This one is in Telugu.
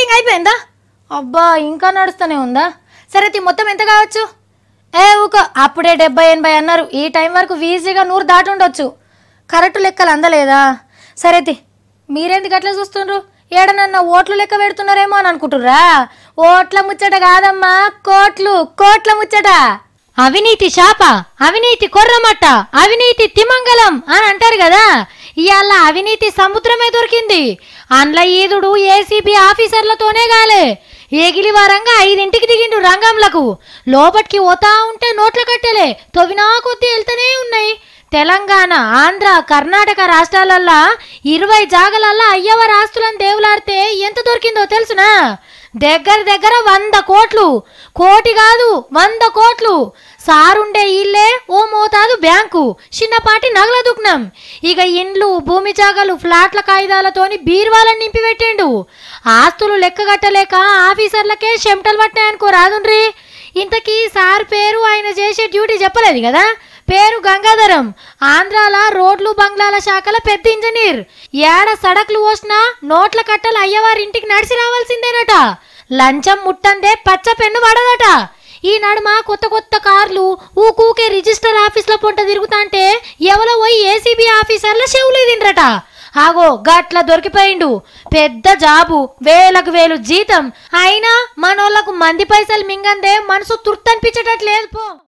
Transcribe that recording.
మీటింగ్ అయిపోయిందా అబ్బా ఇంకా నడుస్తూనే ఉందా సరే తీ మొత్తం ఎంత కావచ్చు ఏ ఊక అప్పుడే డెబ్బై ఎనభై అన్నారు ఈ టైం వరకు ఈజీగా నూరు దాటి ఉండొచ్చు కరెక్ట్ లెక్కలు అందలేదా సరే తి మీరెందుకు అట్లా చూస్తుండ్రు ఏడనన్నా ఓట్లు లెక్క పెడుతున్నారేమో అని అనుకుంటుర్రా ఓట్ల ముచ్చట కాదమ్మా కోట్లు కోట్ల ముచ్చట అవినీతి శాప అవినీతి కొర్రమట్ట అవినీతి తిమంగళం అని అంటారు కదా ఇవాళ అవినీతి సముద్రమే దొరికింది అండ్ల ఈదుడు ఏసీబీ ఆఫీసర్లతోనే గాలే ఏగిలి వారంగా ఐదింటికి దిగిండు రంగంలకు లోపటికి పోతా ఉంటే నోట్ల కట్టెలే తొవినా కొద్దీ వెళ్తూనే ఉన్నాయి తెలంగాణ ఆంధ్ర కర్ణాటక రాష్ట్రాలల్లా ఇరవై జాగలల్లా అయ్యవ ఆస్తులను దేవులాడితే ఎంత దొరికిందో తెలుసునా దగ్గర దగ్గర వంద కోట్లు కోటి కాదు వంద కోట్లు సారుండే ఇల్లే ఓ మోతాదు బ్యాంకు చిన్నపాటి నగల దుగ్నం ఇక ఇండ్లు భూమి జాగాలు ఫ్లాట్ల కాగితాలతోని బీరువాలను నింపి పెట్టిండు ఆస్తులు లెక్కగట్టలేక ఆఫీసర్లకే చెమటలు పట్టాయనుకో రాదుండ్రి ఇంతకీ సార్ పేరు ఆయన చేసే డ్యూటీ చెప్పలేదు కదా పేరు గంగాధరం ఆంధ్రాల రోడ్లు బంగ్లాల శాఖల పెద్ద ఇంజనీర్ ఏడ సడక్లు పోసినా నోట్ల కట్టలు అయ్యవారి ఇంటికి నడిచి రావాల్సిందేనట లంచం ముట్టందే పచ్చ పెన్ను పడదట ఈ నడుమ కొత్త కొత్త కార్లు ఊకూకే రిజిస్టర్ ఆఫీస్ల పొంట తిరుగుతాంటే ఎవరో పోయి ఏసీబీ ఆఫీసర్ల చెవులు తిండ్రట ఆగో గట్ల దొరికిపోయిండు పెద్ద జాబు వేలకు వేలు జీతం అయినా మనోళ్ళకు మంది పైసలు మింగందే మనసు తుర్తనిపించేటట్లేదు పో